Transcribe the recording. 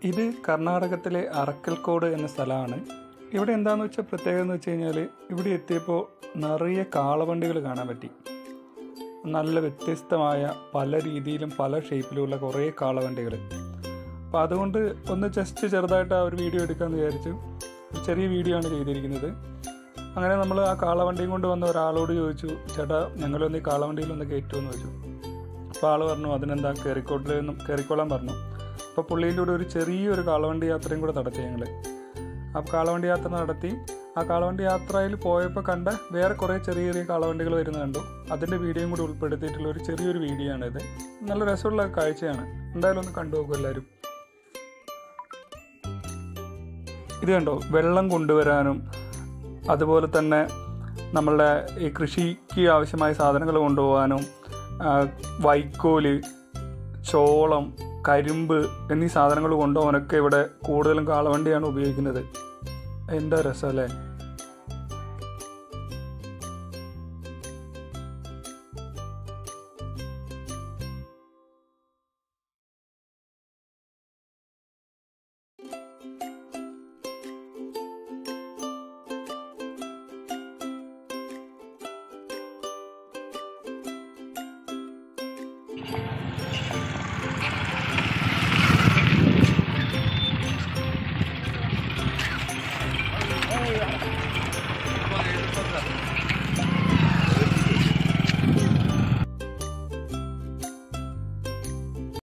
ഇത് കർണാടകത്തിലെ അറക്കൽക്കോട് എന്ന സ്ഥലമാണ് ഇവിടെ എന്താണെന്ന് വെച്ചാൽ പ്രത്യേകത എന്ന് വെച്ച് കഴിഞ്ഞാൽ ഇവിടെ എത്തിയപ്പോൾ നിറയെ കാളവണ്ടികൾ കാണാൻ പറ്റി നല്ല വ്യത്യസ്തമായ പല രീതിയിലും പല ഷേപ്പിലുമുള്ള കുറേ കാളവണ്ടികൾ അപ്പോൾ അതുകൊണ്ട് ഒന്ന് ജസ്റ്റ് ചെറുതായിട്ട് ആ ഒരു വീഡിയോ എടുക്കാമെന്ന് വിചാരിച്ചു ഒരു ചെറിയ വീഡിയോ ആണ് ചെയ്തിരിക്കുന്നത് അങ്ങനെ നമ്മൾ ആ കാളവണ്ടിയും കൊണ്ട് വന്ന ഒരാളോട് ചോദിച്ചു ചേട്ടാ ഞങ്ങളൊന്ന് ഈ കാളവണ്ടിയിൽ ഒന്ന് കയറ്റുമെന്ന് ചോദിച്ചു അപ്പോൾ ആൾ പറഞ്ഞു അതിനെന്താ കയറിക്കോട്ടിൽ കയറിക്കോളാൻ പറഞ്ഞു അപ്പോൾ പുള്ളിൻ്റെ കൂടെ ഒരു ചെറിയൊരു കാളവണ്ടി യാത്രയും കൂടെ നടത്തി ഞങ്ങൾ ആ കാളവണ്ടി യാത്ര നടത്തി ആ കാളവണ്ടി യാത്രയിൽ പോയപ്പോൾ കണ്ട വേറെ കുറേ ചെറിയ ചെറിയ കാളവണ്ടികൾ വരുന്നത് കണ്ടു അതിൻ്റെ വീഡിയോയും കൂടി ഉൾപ്പെടുത്തിയിട്ടുള്ള ഒരു ചെറിയൊരു വീഡിയോ ആണിത് നല്ല രസമുള്ള കാഴ്ചയാണ് എന്തായാലും ഒന്ന് കണ്ടു നോക്കും എല്ലാവരും ഇത് കണ്ടോ വെള്ളം കൊണ്ടുവരാനും അതുപോലെ തന്നെ നമ്മളുടെ ഈ കൃഷിക്ക് ആവശ്യമായ സാധനങ്ങൾ കൊണ്ടുപോകാനും ആ, വൈക്കോല് ചോളം കരിമ്പ് എന്നീ സാധനങ്ങൾ കൊണ്ടുപോകാനൊക്കെ ഇവിടെ കൂടുതലും കാളവണ്ടിയാണ് ഉപയോഗിക്കുന്നത് എന്താ രസം അല്ലേ